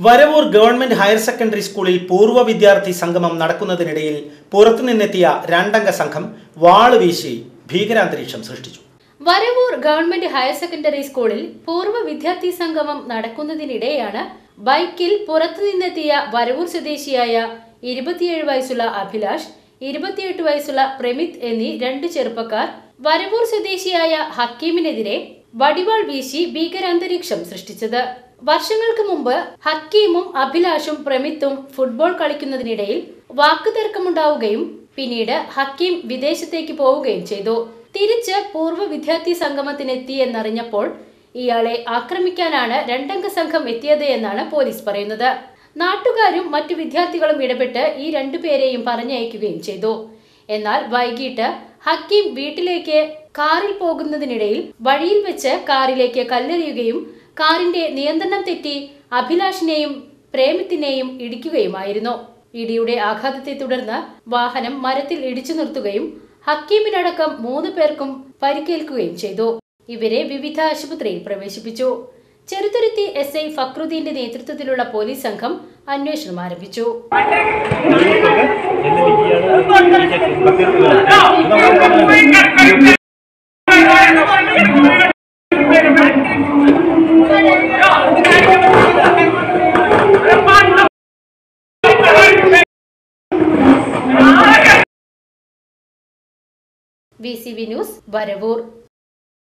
Varavoor government higher secondary സ്കൂളിൽ പൂർവ്വ വിദ്യാർത്ഥി സംഗമം നടക്കുന്നതിനിടയിൽ പുറത്തുനിന്നെത്തിയ രണ്ടംഗ സംഘം വാള് വീശി ഭീകരാന്തരീക്ഷം സൃഷ്ടിച്ചു വരവൂർ ഗവൺമെന്റ് ഹയർ സെക്കൻഡറി സ്കൂളിൽ പൂർവ്വ വിദ്യാർത്ഥി സംഗമം നടക്കുന്നതിനിടെയാണ് ബൈക്കിൽ പുറത്തുനിന്നെത്തിയ വരവൂർ സ്വദേശിയായ ഇരുപത്തിയേഴ് വയസ്സുള്ള അഭിലാഷ് ഇരുപത്തിയെട്ട് വയസ്സുള്ള പ്രമിത് എന്നീ രണ്ട് ചെറുപ്പക്കാർ വരവൂർ സ്വദേശിയായ ഹക്കീമിനെതിരെ വടിവാൾ വീശി ഭീകരാന്തരീക്ഷം സൃഷ്ടിച്ചത് വർഷങ്ങൾക്ക് മുമ്പ് ഹക്കീമും അഭിലാഷും പ്രമിത്തും ഫുട്ബോൾ കളിക്കുന്നതിനിടയിൽ വാക്കുതർക്കമുണ്ടാവുകയും പിന്നീട് ഹക്കീം വിദേശത്തേക്ക് പോവുകയും ചെയ്തു തിരിച്ച് പൂർവ്വ വിദ്യാർത്ഥി സംഗമത്തിനെത്തി എന്നറിഞ്ഞപ്പോൾ ഇയാളെ ആക്രമിക്കാനാണ് രണ്ടംഗ സംഘം എത്തിയത് എന്നാണ് പോലീസ് പറയുന്നത് നാട്ടുകാരും മറ്റു വിദ്യാർത്ഥികളും ഇടപെട്ട് ഈ രണ്ടുപേരെയും പറഞ്ഞയക്കുകയും ചെയ്തു എന്നാൽ വൈകിട്ട് ഹക്കീം വീട്ടിലേക്ക് കാറിൽ പോകുന്നതിനിടയിൽ വഴിയിൽ വെച്ച് കാറിലേക്ക് കല്ലെറിയുകയും കാറിന്റെ നിയന്ത്രണം തെറ്റി അഭിലാഷിനെയും പ്രേമിത്തിനെയും ഇടിക്കുകയുമായിരുന്നു ഇടിയുടെ ആഘാതത്തെ തുടർന്ന് വാഹനം മരത്തിൽ ഇടിച്ചു നിർത്തുകയും ഹക്കീമിനടക്കം മൂന്ന് പേർക്കും പരിക്കേൽക്കുകയും ചെയ്തു ഇവരെ വിവിധ ആശുപത്രിയിൽ പ്രവേശിപ്പിച്ചു ചെറുതുരുത്തി എസ് ഐ ഫക്രുദ്ദീന്റെ നേതൃത്വത്തിലുള്ള പോലീസ് സംഘം അന്വേഷണം ആരംഭിച്ചു V C B news Varavoor